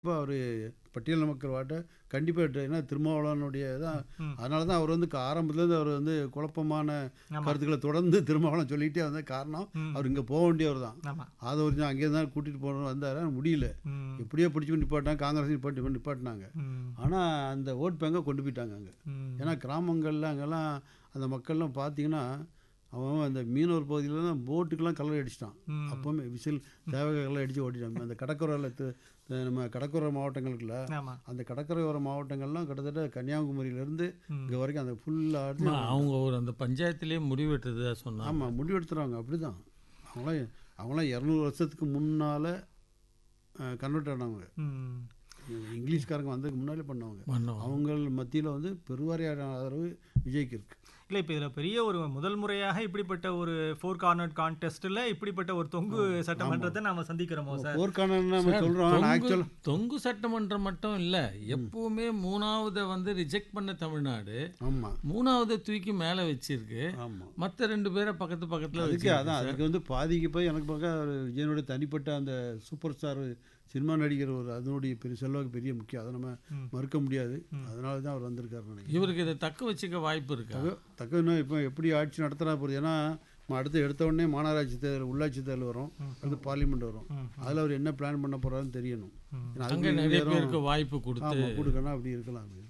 இப்போ அவர் பட்டியல் மக்கள் வாட்ட கண்டிப்பாக ஏன்னா திருமாவளவனுடைய தான் அதனால தான் அவர் வந்து க- ஆரம்பத்துலேருந்து அவர் வந்து குழப்பமான ஆமா. கருத்துக்களை தொடர்ந்து திருமாவளவன் சொல்லிகிட்டே வந்த காரணம் ம். அவர் இங்கே போக வேண்டியவர் தான் ஆமா அதை ஒரு அங்கே தான் கூட்டிகிட்டு போகணும் வந்தார் ஆனா முடியல ம். எப்படியோ பிடிச்சி நிப்பாட்டாங்க காங்கிரஸ் நிப்பாட்டி நிப்பாட்டினாங்க ம். ஆனால் அந்த ஓட் பேங்கை கொண்டு போயிட்டாங்க அங்கே ம். ஏன்னா கிராமங்கள்ல அங்கெல்லாம் அந்த மக்கள்லாம் பார்த்தீங்கன்னா அவன் அந்த மீனவர் பகுதியில் தான் போட்டுக்கெல்லாம் கலர் அடிச்சிட்டான் ம். அப்போவுமே விசில் தேவகை கலர் அடித்து ஓட்டிட்டாங்க அந்த கடற்கரையில் நம்ம கடற்கரை மாவட்டங்களுக்குள்ள ஆமா அந்த கடற்கரையோர மாவட்டங்கள்லாம் கிட்டத்தட்ட கன்னியாகுமரியிலேருந்து ம். இங்கே வரைக்கும் அந்த ஃபுல்லாக ஆமா, அவங்க ஒரு அந்த பஞ்சாயத்திலேயே முடிவெட்டுறதா சொன்னாங்க ஆமாம் முடிவெடுத்துறாங்க அப்படி தான் அவங்களாம் அவங்களாம் இரநூறு வருஷத்துக்கு முன்னால் கன்வெர்ட் ஆனவங்க ம். இங்கிலீஷ்காரங்க வந்ததுக்கு முன்னாலே பண்ணவங்க பண்ணுவோம் அவங்க மத்தியில் வந்து பெருவாரியான ஆதரவு விஜய்க்கு இருக்கு இல்ல இப்போ இதுல பெரிய ஒரு முதல் முறையாக இப்படிப்பட்ட ஒரு ஃபோர் கார்னர் கான்டெஸ்ட்ல இப்படிப்பட்ட ஒரு தொங்கு சட்டமன்றத்தை நாம சந்திக்கிறோமோ சார் போர்க்கானன்னு நம்ம சார், சொல்கிறோம் தொங்கு- ஆக்சுவல் தொங்கு சட்டமன்றம் மட்டும் இல்ல எப்பவுமே மூணாவதை வந்து ரிஜெக்ட் பண்ண தமிழ்நாடு ஆமாம் மூணாவதை தூக்கி மேல வச்சிருக்கு ஆமாம் மத்த ரெண்டு பேரை பக்கத்து பக்கத்துல அதுக்கு வச்சிருக்கு அதான் சார். அதுக்கு வந்து பாதிக்கு போய் எனக்கு பார்க்க ஒரு விஜயனுடைய தனிப்பட்ட அந்த சூப்பர் ஸ்டார் சினிமா நடிகர் ஒரு அதனுடைய பெரிய செல்வாக்கு பெரிய முக்கியம் அதை நம்ம ம். மறுக்க முடியாது அதனால தான் அவர் வந்திருக்காரு நினைக்கிறேன் இவருக்கு இதை தக்க வச்சுக்க வாய்ப்பு இருக்கா தக்க- தக்க இன்னும் இப்போ எப்படி ஆட்சி நடத்துறா போகுது ஏன்னா நம்ம அடுத்து எடுத்த உடனே மாநகராட்சி தேர்தல் உள்ளாட்சி தேர்தல் வரும் அடுத்து பார்லிமெண்ட் வரும் ம். அதில் அவர் என்ன பிளான் பண்ண போறாருன்னு தெரியணும் ம். ஏன்னா அங்க அதுக்கு நிறைய நேரம் பேருக்கு வாய்ப்பு கொடுத்து ஆமாம் கொடுக்கணும் அப்படி இருக்கலாம் அப்படி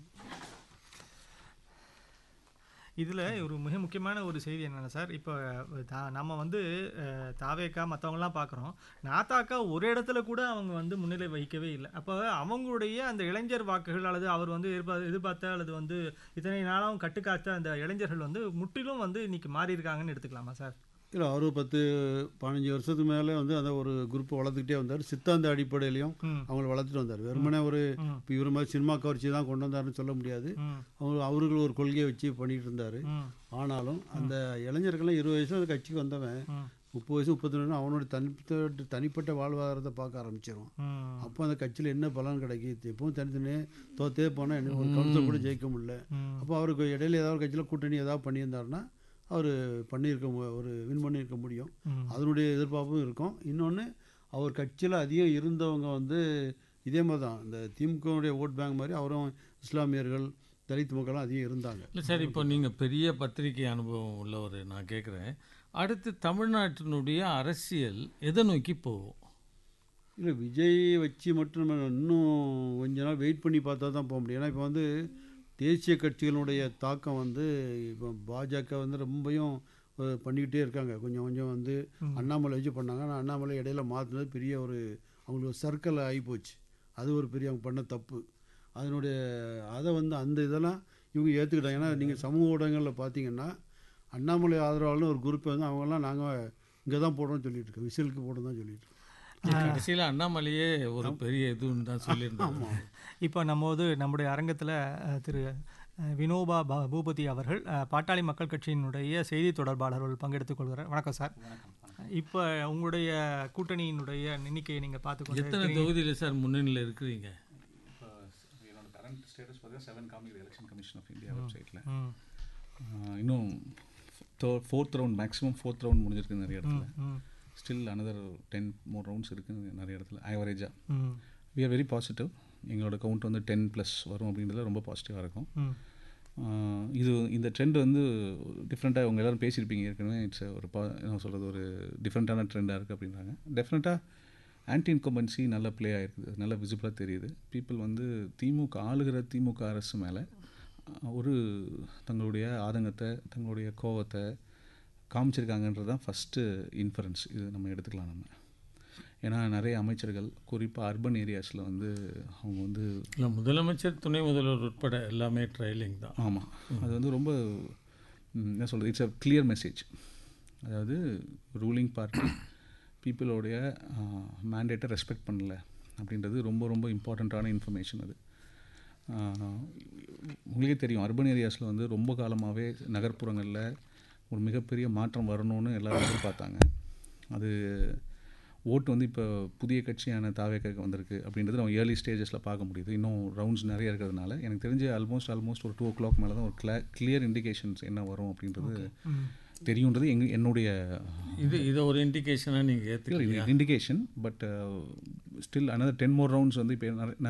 இதுல ஒரு மிக முக்கியமான ஒரு செய்தி என்னன்னா சார் இப்போ தா- நம்ம வந்து அஹ், தாவேக்கா மற்றவங்கலாம் பார்க்குறோம் நாத்தாக்கா ஒரு இடத்துல கூட அவங்க வந்து முன்னிலை வகிக்கவே இல்லை அப்போ அவங்களுடைய அந்த இளைஞர் வாக்குகள் அல்லது அவர் வந்து எதிர்பார்த்த எதிர்பார்த்த அல்லது வந்து இத்தனை நாளாகவும் கட்டுக்காத்த அந்த இளைஞர்கள் வந்து முற்றிலும் வந்து இன்னைக்கு மாறி இருக்காங்கன்னு எடுத்துக்கலாமா சார் இல்லை அவர் பத்து பதினஞ்சு வருஷத்துக்கு மேலே வந்து அந்த ஒரு குரூப்பை வளர்த்துக்கிட்டே வந்தார் சித்தாந்த அடிப்படையிலையும் ம் அவங்கள வளர்த்துட்டு வந்தார் வெறுமனே ஒரு ம் இப்போ இவர் மாதிரி சினிமா கவர்ச்சி தான் கொண்டு வந்தாருன்னு சொல்ல முடியாது ம் அவங்க அவர்கள் ஒரு கொள்கையை வச்சு பண்ணிட்டு இருந்தார் ம் ஆனாலும் அந்த இளைஞர்கள்லாம் இருபது வயசு அந்த கட்சிக்கு வந்தவன் ம் முப்பது வயசு முப்பத்தி ரெண்டு அவனோட தனிப்பட்ட தனிப்பட்ட வாழ்வாதாரத்தை பார்க்க ஆரம்பிச்சிடும் ம் அப்போ அந்த கட்சியில் என்ன பலன் கிடைக்குது எப்பவும் தனித்தனியே தோத்தே போனால் என்ன ஒரு கவுன்சில் கூட ஜெயிக்க முடியல ம் அப்போ அவருக்கு இடையில ஏதாவது ஒரு கட்சியில் கூட்டணி ஏதாவது பண்ணியிருந்தாருன்னா அவர் பண்ணியிருக்க மு- ஒரு வின் பண்ணியிருக்க முடியும் ம் அதனுடைய எதிர்பார்ப்பும் இருக்கும் இன்னொன்று அவர் கட்சியில் அதிகம் இருந்தவங்க வந்து இதே மாதிரி தான் இந்த திமுகவுடைய ஓட் பேங்க் மாதிரி அவரும் இஸ்லாமியர்கள் தலித் மக்களும் அதிகம் இருந்தாங்க இல்லை சார் இப்போ நீங்கள் பெரிய பத்திரிகை அனுபவம் உள்ளவர் நான் கேட்குறேன் அடுத்து தமிழ்நாட்டினுடைய அரசியல் எதை நோக்கி போகும் இல்லை விஜய் வச்சு மட்டும் நம்ம இன்னும் கொஞ்ச நாள் வெயிட் பண்ணி பார்த்தா தான் போக முடியும் ஏன்னா இப்போ வந்து தேசிய கட்சிகளுடைய தாக்கம் வந்து இப்போ பாஜக வந்து ரொம்பவும் அஹ், பண்ணிக்கிட்டே இருக்காங்க கொஞ்சம் கொஞ்சம் வந்து ம். அண்ணாமலை வச்சு பண்ணாங்க ஆனால் அண்ணாமலை இடையில மாற்றினது பெரிய ஒரு அவங்களுக்கு சர்க்கிள் ஆகிப்போச்சு அது ஒரு பெரிய அவங்க பண்ண தப்பு அதனுடைய அதை வந்து அந்த இதெல்லாம் இவங்க ஏற்றுக்கிட்டாங்க ஏன்னா நீங்கள் சமூக ஊடகங்களில் பார்த்தீங்கன்னா அண்ணாமலை ஆதரவாளர்னு ஒரு குரூப்பை வந்து அவங்கெல்லாம் நாங்கள் இங்கே தான் போடுறோம்னு சொல்லிட்டு இருக்கோம் விசிலுக்கு போடுறோம் தான் சொல்லிட்டு இருக்கோம் கடைசியில் அண்ணாமலையே ஒரு பெரிய இதுன்னு தான் சொல்லியிருந்தாங்க இப்போ நம்ம வந்து நம்முடைய அரங்கத்தில் திரு அஹ், வினோபா பா- பூபதி அவர்கள் அஹ், பாட்டாளி மக்கள் கட்சியினுடைய செய்தி தொடர்பாளர்கள் பங்கெடுத்துக் கொள்கிறார் வணக்கம் சார் இப்போ உங்களுடைய கூட்டணியினுடைய எண்ணிக்கையை நீங்கள் பார்த்துக்கொண்டு எத்தனை தொகுதியில் சார் முன்னணியில் இருக்கிறீங்க இப்போ என்னோட கரண்ட் ஸ்டேட்டஸ் பார்த்தீங்கன்னா செவன் காமிக்குது எலெக்ஷன் கமிஷன் ஆஃப் இந்தியா வெப்சைட்டில் ம் இன்னும் fourth round maximum fourth round முடிஞ்சிருக்கு நிறைய இடத்துல ம் still another ten more rounds இருக்குது நிறைய இடத்துல ஆவரேஜாக ம் வி ஆர் வெரி பாசிட்டிவ் எங்களோட கவுண்ட் வந்து டென் ப்ளஸ் வரும் அப்படின்றதுல ரொம்ப பாசிட்டிவாக இருக்கும் ம் ஆஹ் இது இந்த ட்ரெண்ட் வந்து டிஃப்ரெண்ட்டாக அவங்க எல்லோரும் பேசியிருப்பீங்க ஏற்கனவே இட்ஸ் ஒரு பா என்ன சொல்கிறது ஒரு டிஃப்ரெண்ட்டான ட்ரெண்டாக இருக்குது அப்படின்றாங்க டெஃபினட்டாக ஆன்டி இன்கம்பன்சி நல்ல ப்ளே ஆகிருக்குது நல்ல விசிபிளாக தெரியுது பீப்புள் வந்து திமுக ஆளுகிற திமுக அரசு மேலே ஒரு தங்களுடைய ஆதங்கத்தை தங்களுடைய கோவத்தை காமிச்சிருக்காங்கன்றது தான் ஃபஸ்ட்டு இன்ஃபரன்ஸ் இது நம்ம எடுத்துக்கலாம் நம்ம ஏன்னா நிறைய அமைச்சர்கள் குறிப்பாக அர்பன் ஏரியாஸில் வந்து அவங்க வந்து இல்லை முதலமைச்சர் துணை முதல்வர் உட்பட எல்லாமே ட்ரையலிங் தான் ஆமாம் அது வந்து ரொம்ப ம், என்ன சொல்கிறது இட்ஸ் அ கிளியர் மெசேஜ் அதாவது ரூலிங் பார்ட்டி பீப்புளோடைய மேண்டேட்டை ரெஸ்பெக்ட் பண்ணல அப்படின்றது ரொம்ப ரொம்ப இம்பார்ட்டண்ட்டான இன்ஃபர்மேஷன் அது ஆஹ், உங்களுக்கே தெரியும் அர்பன் ஏரியாஸில் வந்து ரொம்ப காலமாகவே நகர்ப்புறங்களில் ஒரு மிகப்பெரிய மாற்றம் வரணும்னு எல்லாரும் எதிர்பார்த்தாங்க அது ஓட்டு வந்து இப்போ புதிய கட்சியான தாவேக்காக்கு வந்திருக்கு அப்படின்றது நம்ம ஏர்லி ஸ்டேஜஸில் பார்க்க முடியுது இன்னும் ரவுண்ட்ஸ் நிறைய இருக்கிறதுனால எனக்கு தெரிஞ்சு ஆல்மோஸ்ட் ஆல்மோஸ்ட் ஒரு டூ ஓ கிளாக் மேலே தான் ஒரு கிளா கிளியர் இண்டிகேஷன்ஸ் என்ன வரும் அப்படின்றது ம் தெரியுன்றது எங்க என்னுடைய இது இதை ஒரு இண்டிகேஷனாக நீங்கள் இல்லை ஏற்றுக்கலையா இது indication but still another ten more rounds வந்து இப்போ